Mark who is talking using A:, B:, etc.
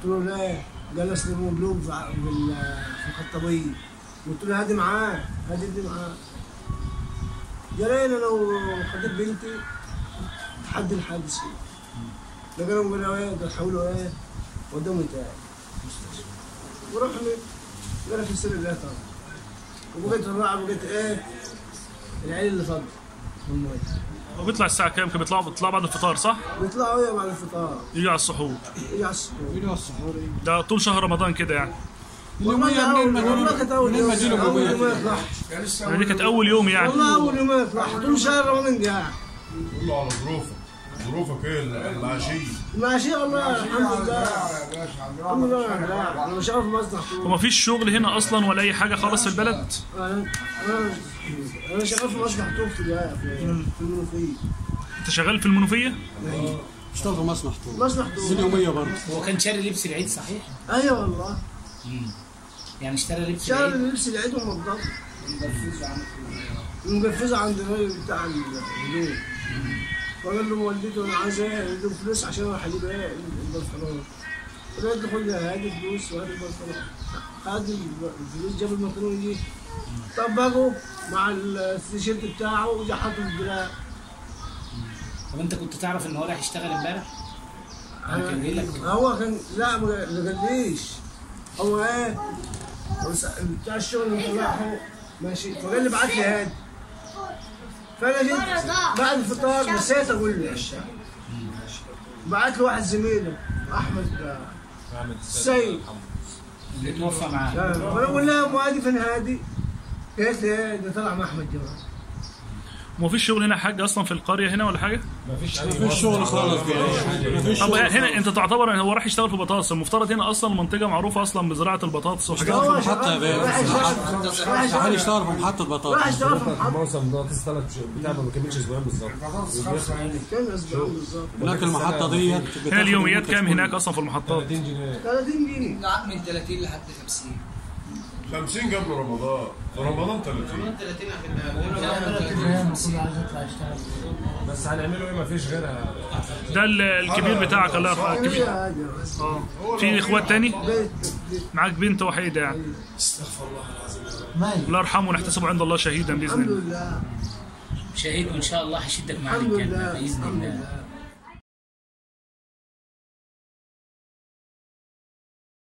A: له لا قال اصل مقلوب في ع- في ال- في الخطابيه قلت له هادي معاه هادي دي معاه جرينا لو خدت بنتي تحدي الحادث فيه لقينا قالوا ايه قال حولوا ايه ودوهم تاني ورحنا قال في السر الله طبعا وبقيت الراعي بقيت ايه العيل اللي فضل والميه
B: وبيطلع الساعه كام كان بيطلعوا بيطلعوا بعد الفطار صح
A: بيطلعوا ايه بعد الفطار
B: يجي على السحور
A: يجي على السحور
C: يجوا السحور إيه.
B: ده طول شهر رمضان كده يعني
C: اليومية منين ما
A: والله كانت اول
C: منين
A: يوم
C: ما يجيله
A: اول يوم
C: يومية
A: يطلع
B: يعني دي كانت اول يوم يعني
A: والله اول يوم يطلع طول شهر رمضان قاعد
D: كله على ظروفك ظروفك ايه العشيه
A: ماشي والله الحمد لله الحمد لله لا، انا مش عارف مصنع طول
B: وما فيش شغل هنا اصلا ولا اي حاجه خالص في البلد
A: انا انا انا شغال في مصنع طوب في الوقت في في المنوفيه
B: انت شغال في المنوفيه
C: اشتغل في مصنع طول
A: مصنع طوب
C: اليومية برضه
E: هو كان شاري لبس العيد صحيح؟
A: ايوه والله
E: يعني اشترى لبس
A: شغال
E: العيد
A: لبس العيد ومنضف مقفزه عند الراجل بتاع الهدوم فقال له والدته انا عايز ايه اديله فلوس عشان اروح اجيب ايه البنطلون قلت له خد يا هادي فلوس وهات البنطلون خد الفلوس جاب البنطلون يجي طبقه مع التيشيرت بتاعه وجا حاطه في الدولاب
E: طب انت كنت تعرف ان هو رايح يشتغل امبارح؟ يعني كان جاي لك
A: هو كان لا ما قاليش هو ايه هو س- بتاع الشغل اللي طلعه ماشي فقال لي بعت لي هادي فانا جيت بعد الفطار نسيت اقول له بعت له واحد زميله احمد السيد
E: اللي توفى معاه
A: فانا اقول لها ام هادي فين هادي؟ قالت لي ايه ده طلع مع احمد جمال
B: وما فيش شغل هنا حاجه اصلا في القريه هنا ولا حاجه
C: مفيش شغل خالص مفيش
B: طب
C: شغل
B: هنا انت تعتبر هو راح يشتغل في بطاطس المفترض هنا اصلا المنطقه معروفه اصلا بزراعه البطاطس وحاجات
C: اشتغل
A: هو
C: في محطة يا
A: شغال- راح
C: بيه
A: يشتغل- راح
C: راح
A: يشتغل-
C: يشتغل في محطة
A: راح
C: بطاطس
A: يشتغل في محطة
F: معظم بطاطس ثلاث بتاع ما بيكملش اسبوعين بالظبط
A: كام اسبوع بالظبط
C: هناك المحطة ديت بتاخد
B: هنا اليوميات
C: منك
B: كام
C: كل-
B: هناك اصلا في المحطات
F: 30 جنيه
A: 30 جنيه
G: من 30 لحد 50
D: 50 قبل رمضان في رمضان 30
F: بس هنعمله ايه ما فيش غيرها
B: ده ال- الكبير بتاعك الله يرحمه الكبير
A: كبير هادي
B: اه في اخوات تاني
A: بيت بيت
B: معاك بنت وحيده يعني الله يرحمه ونحتسبه عند الله شهيدا باذن
A: الحمد
B: الله
A: لله
E: شهيد وان شاء الله هشدك معاه
A: الحمد
E: الجنه
A: لله
E: باذن
A: الحمد
E: الله
A: لله